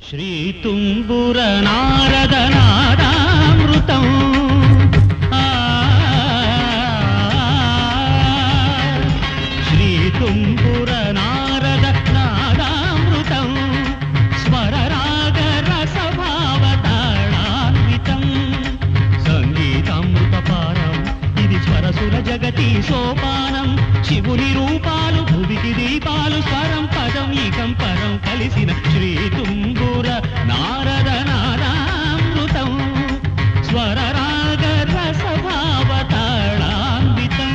శ్రీతుంబుర నారద నాదామృతం ఆ, శ్రీతుంబుర నారద నాదామృతం స్వరరాగ రసభావతాళాన్వితం సంగీతామృత పారం ఇది స్వరసుర జగతి సోపానం శివుని రూపాలు భువికి దీపాలు స్వరం పదం ఈకం పరం కలిసిన శ్రీ తుంబుర నారద నారామృతం స్వర రాగ రసభావతాళాన్వితం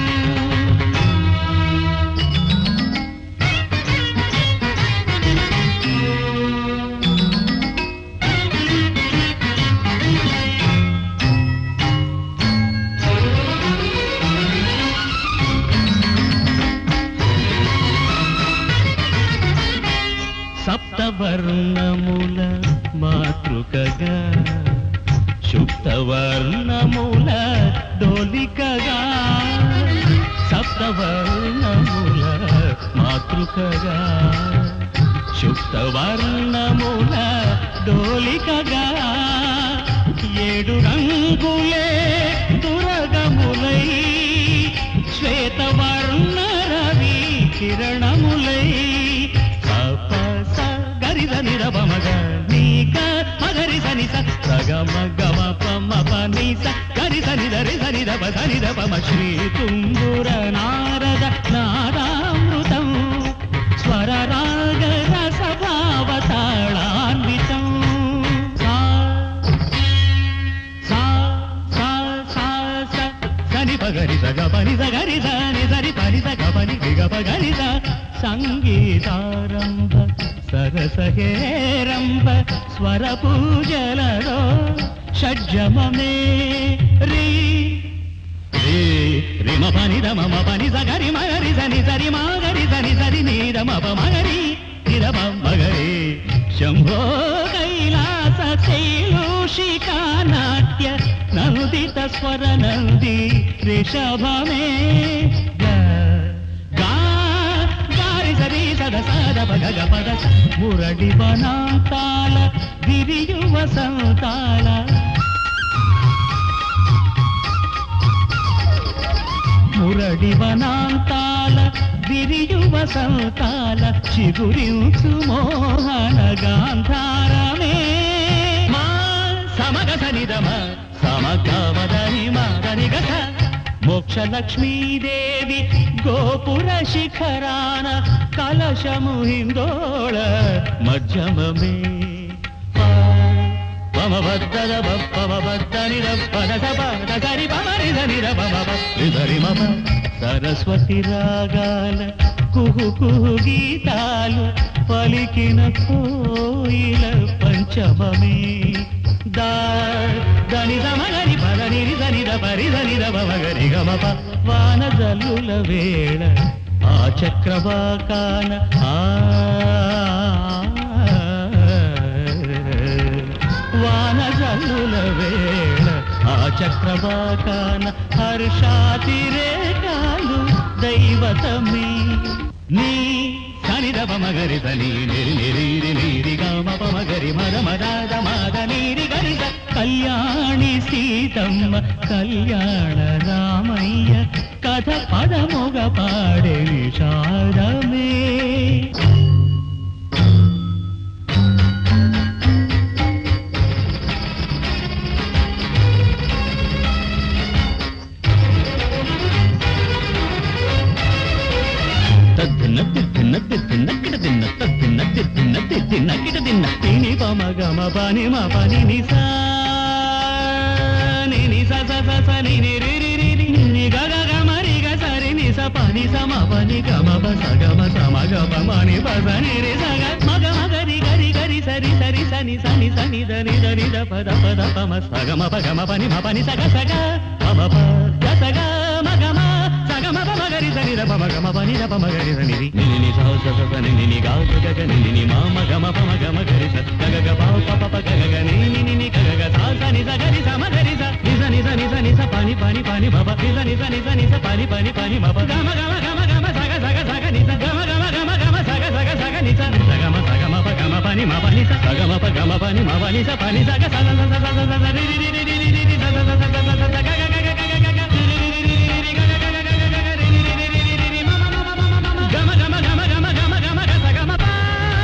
సప్తవర్ణముల మాతృకగా శుక్తవర్ణముల డోలికగా సప్తవర్ణముల మాతృకగా శుక్తవర్ణముల డోలికగా ఏడు రంగులే దురగములై శ్వేతవర్ణ రవి కిరణములై సపస గరిద నిరవమగ నీక మగరి సని సగమ గమ పమ పని స గరి సని దరి సని దప సని దపమ శ్రీ తుంగుర నారద నారామృతం స్వర రాగ రస భావతాళాన్వితం సా సా సా సా స సని పగరి సగ పని సగరి సని సరి పని సగ పని గిగ పగరి స సంగీతారంభ సరసహేరంభ స్వర పూజలలో షడ్జమమే రీ రీ రిమ పని రమ మ పని సగరి మగరి సని సరి మాగరి సని సరి నీరమ ప మగరి నిరమ మగరి శంభో కైలాస శైలూషికా నాట్య నందిత స్వర నంది రిషభమే గా గా గారి సరి సద సద పగ గ పద మురడి వనాంతాల విరియు వసంతాల మురడి వనాంతాల విరియు వసంతాల చిగురించు మోహన గాంధారమే మా సమగ సనిదమ సమగవదని మదని గత మోక్ష లక్ష్మీదేవి గోపుర శిఖరాన కలశము హిందోళ మధ్యమమే పమ బద్దద బప్పమ బద్దని రప్పన సపద సరి పమరి ధని రపమ ధరి మమ సరస్వతి రాగాల కుహు కుహు గీతాలు పలికిన కోయిల పంచమమే దా దని సమగని పదని దని పరి దని రమగరి గమప వాన జల్లుల వేళ ఆ చక్రవాకాన ఆ వాన జల్లుల వేళ ఆ చక్రవాకాన హర్షాతిరేకాలు దైవతమే నీ సనిదప మగరి సని నిరి నిరి నీరి గామ మగరి మద మదాద మాద నీరి గరి స. కళ్యాణి సీతమ్మ కళ్యాణ రామయ్య కథ పదముగ పాడే నిషాదమే తద్దిన్న తిద్దిన్న తిద్దిన్న కిట తిన్న తద్దిన్న తిద్దిన్న తిద్దిన్న కిట తిన్న తిని పమ గమ పని మ పని ని సా ని ని స స స స ని ని రి రి రి రి ని ని గ గ గ మ రి గ స రి ని స ప ని స మ ప ని గ మ ప స గ మ స మ గ ప మ ని ప స ని రి స గ మ గ మ గ రి గ రి గ రి స రి స రి స ని స ని స ని ద ని ద ని ద ప ద ప ద ప మ స గ మ ప గ మ ప ని మ ప ని స గ స గ మ మ ప గ స గ మ గ మ స గ మ ప మ గ రి స ని ద ప మ గ మ ప ని ద ప మ గ రి స ని రి ని ని ని స స స స ని ని ని గ గ గ గ ని ని ని మ మ గ మ ప మ గ మ గ రి స గ గ గ ప ప ప ప గ గ గ ని ని ని ని గ గ గ స స ని స గ రి స మ గ రి స ని స ని స ని స ని స ప ని ప ని ప ని మ ప ని స ని స ని స ని స ప ని ప ని ప ని మ ప గ మ గ మ గ మ గ మ స గ స గ స గ ని స గ మ గ మ గ మ గ మ స గ స గ స గ ని స స గ మ స గ మ ప గ మ ప ని మ ప ని స స గ మ గమ ప గమ పని మవని స పని సగ సగ సగ సగ సగ సగ రి రి రి రి రి రి రి రి సగ సగ సగ సగ సగ గ గ గ గ గ గ గ రి రి రి రి రి రి గ గ గ గ గ గ గ రి రి రి రి రి రి రి మ మ మ మ మ మ మ గమ గమ గమ గమ గమ గమ గ స గమ ప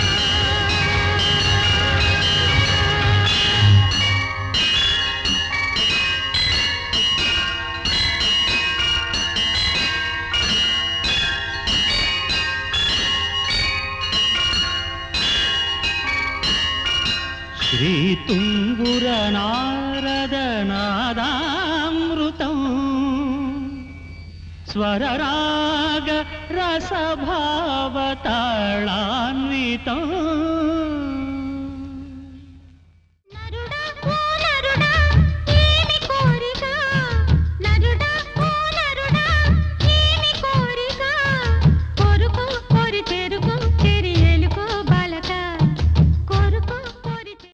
శ్రీతుంగుర నారద నాదామృతం స్వరరాగ రసభావతాళాన్వితం